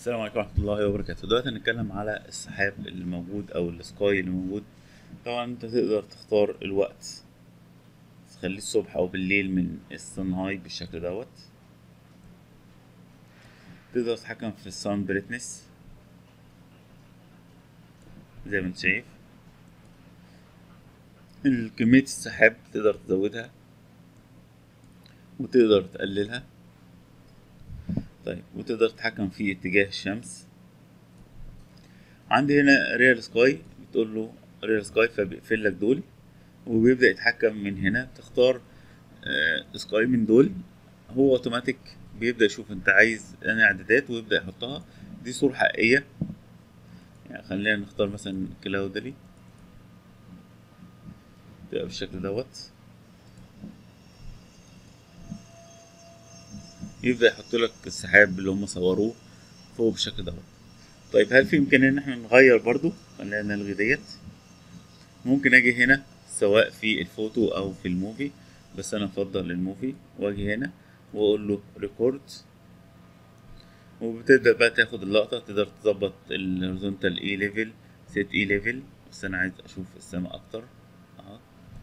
السلام عليكم ورحمة الله وبركاته دلوقتي هنتكلم على السحاب اللي موجود أو السكاي اللي موجود طبعا انت تقدر تختار الوقت تخليه الصبح أو بالليل من السن هاي بالشكل دوت تقدر تتحكم في السان بريتنس زي ما انت شايف كمية السحاب تقدر تزودها وتقدر تقللها طيب وتقدر تتحكم في اتجاه الشمس عندي هنا ريال سكاي بتقول له ريال سكاي فبيقفل لك دول وبيبدأ يتحكم من هنا تختار آه سكاي من دول هو اوتوماتيك بيبدأ يشوف انت عايز انا اعدادات ويبدأ يحطها دي صورة حقيقية يعني خلينا نختار مثلا كلاودري تبقى بالشكل دوت يبدأ يحط لك السحاب اللي هم صوروه فوق بالشكل دوت طيب هل في إمكانية إن احنا نغير برضو خلينا نلغي ديت ممكن أجي هنا سواء في الفوتو أو في الموفي بس أنا أفضل الموفي وأجي هنا وأقول له ريكورد وبتبدأ بقى تاخد اللقطة تقدر تظبط الهوريزونتال اي ليفل سيت اي ليفل بس أنا عايز أشوف السما أكتر أهو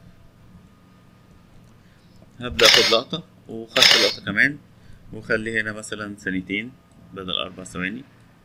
هبدأ أخد لقطة وخدت لقطة كمان وخلي هنا مثلا ثانيتين بدل أربع ثواني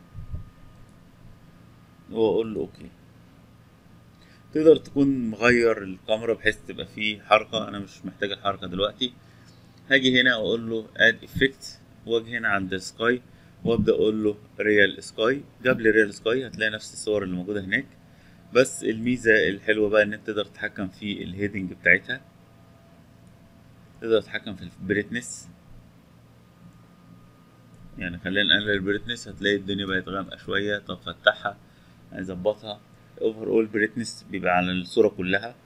وأقول له أوكي تقدر تكون مغير الكاميرا بحيث تبقى فيه حركة أنا مش محتاج الحركة دلوقتي هاجي هنا وأقول له اد افكت واجي هنا عند سكاي وابدا اقول له ريال سكاي جاب لي ريال سكاي هتلاقي نفس الصور اللي موجوده هناك بس الميزه الحلوه بقى ان انت تقدر تتحكم في الهيدنج بتاعتها تقدر تتحكم في البريتنس يعني خلينا نقلل البريتنس هتلاقي الدنيا بقت غامقة شوية طب فتحها نظبطها اوفر اول بريتنس بيبقى على الصورة كلها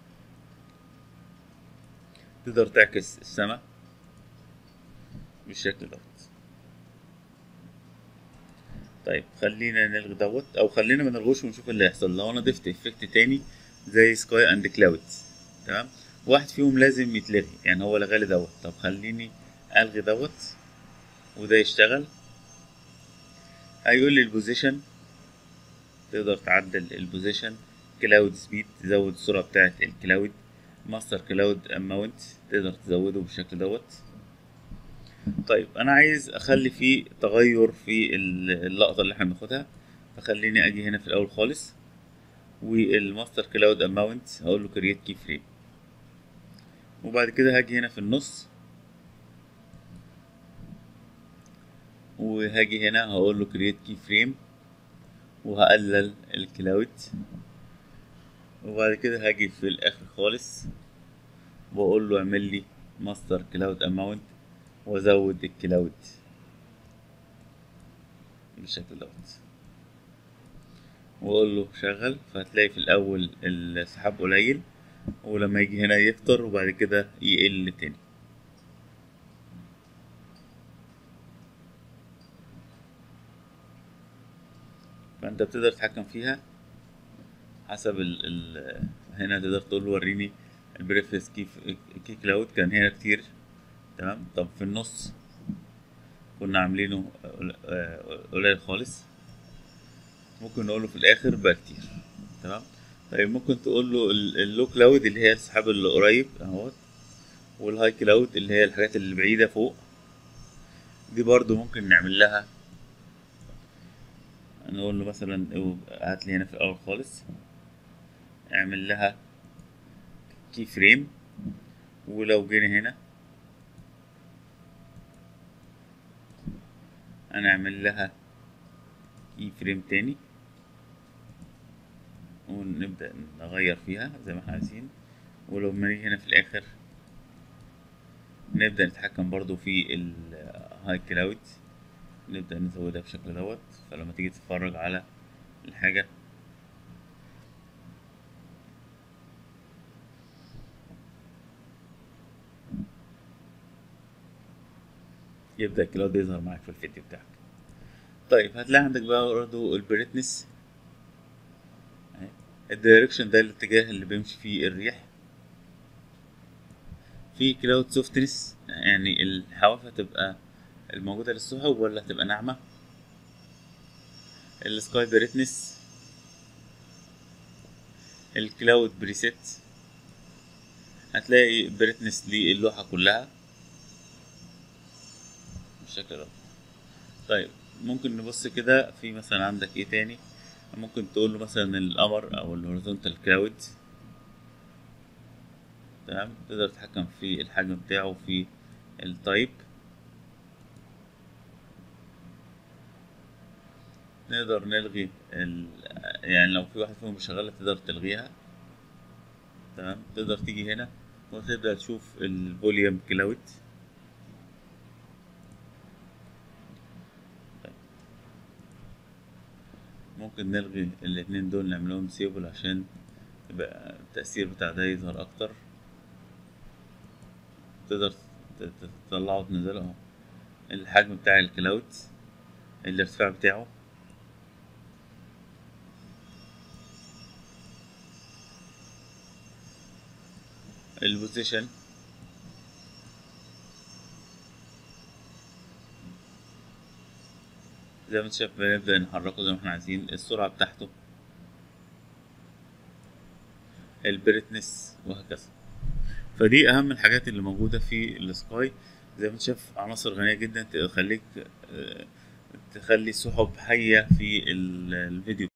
تقدر تعكس السما بالشكل دوت طيب خلينا نلغي دوت او خلينا ما نلغوش ونشوف اللي هيحصل لو انا ضفت افكت تاني زي سكاي اند كلاود تمام واحد فيهم لازم يتلغي يعني هو لغالي دوت طب خليني الغي دوت وده يشتغل هيقول لي البوزيشن تقدر تعدل البوزيشن كلاود سبيد تزود السرعة بتاعة الكلاود ماستر كلاود اماونت تقدر تزوده بالشكل دوت طيب انا عايز اخلي فيه تغير في اللقطة اللي احنا بناخدها فخليني اجي هنا في الاول خالص والماستر كلاود اماونت هقول له كرييت كي فريم وبعد كده هاجي هنا في النص وهاجي هنا هقول له create key frame وهقلل الكلاود وبعد كده هاجي في الاخر خالص واقول له اعمل لي ماستر كلاود اماونت وازود الكلاود بالشكل دوت واقول له شغل فهتلاقي في الاول السحاب قليل ولما يجي هنا يكتر وبعد كده يقل تاني فانت بتقدر تتحكم فيها حسب ال ال هنا تقدر تقول له وريني البريفس كي كي كلاود كان هنا كتير تمام طب في النص كنا عاملينه قليل خالص ممكن نقوله في الاخر بقى كتير تمام طيب ممكن تقول له اللو كلاود اللي هي السحاب اللي قريب اهوت والهاي كلاود اللي هي الحاجات اللي بعيدة فوق دي برضو ممكن نعمل لها نقول له مثلا هات لي هنا في الاول خالص اعمل لها كي فريم ولو جينا هنا هنعمل لها كي فريم تاني ونبدأ نغير فيها زي ما احنا عايزين ولو نيجي هنا في الاخر نبدأ نتحكم برضو في الهاي كلاود نبدأ نزودها بشكل دوت فلما تيجي تتفرج على الحاجة يبدأ الكلاود يظهر معاك في الفيديو بتاعك طيب هتلاقي عندك بقى برضه البريتنس الدايركشن ده الاتجاه اللي بيمشي فيه الريح في كلاود سوفتنس يعني الحواف هتبقى الموجودة للسحب ولا هتبقى ناعمة السكاي بريتنس الكلاود بريسيت هتلاقي بريتنس للوحة كلها بالشكل ده طيب ممكن نبص كده في مثلا عندك ايه تاني ممكن تقول له مثلا القمر او الهوريزونتال كلاود تمام تقدر تتحكم في الحجم بتاعه وفي التايب نقدر نلغي ال... يعني لو في واحد فيهم مش شغالة تقدر تلغيها تمام تقدر تيجي هنا وتبدأ تشوف الفوليوم كلاود ممكن نلغي الاتنين دول نعملهم سيبل عشان يبقى التأثير بتاع ده يظهر أكتر تقدر ت- ت- تطلعه وتنزله اهو الحجم بتاع الكلاود الارتفاع بتاعه البوزيشن زي ما انت شايف بنبدأ نحركه زي ما احنا عايزين السرعة بتاعته البريتنس وهكذا فدي اهم الحاجات اللي موجودة في السكاي زي ما انت شايف عناصر غنية جدا تخليك آه، تخلي السحب حية في ال- الفيديو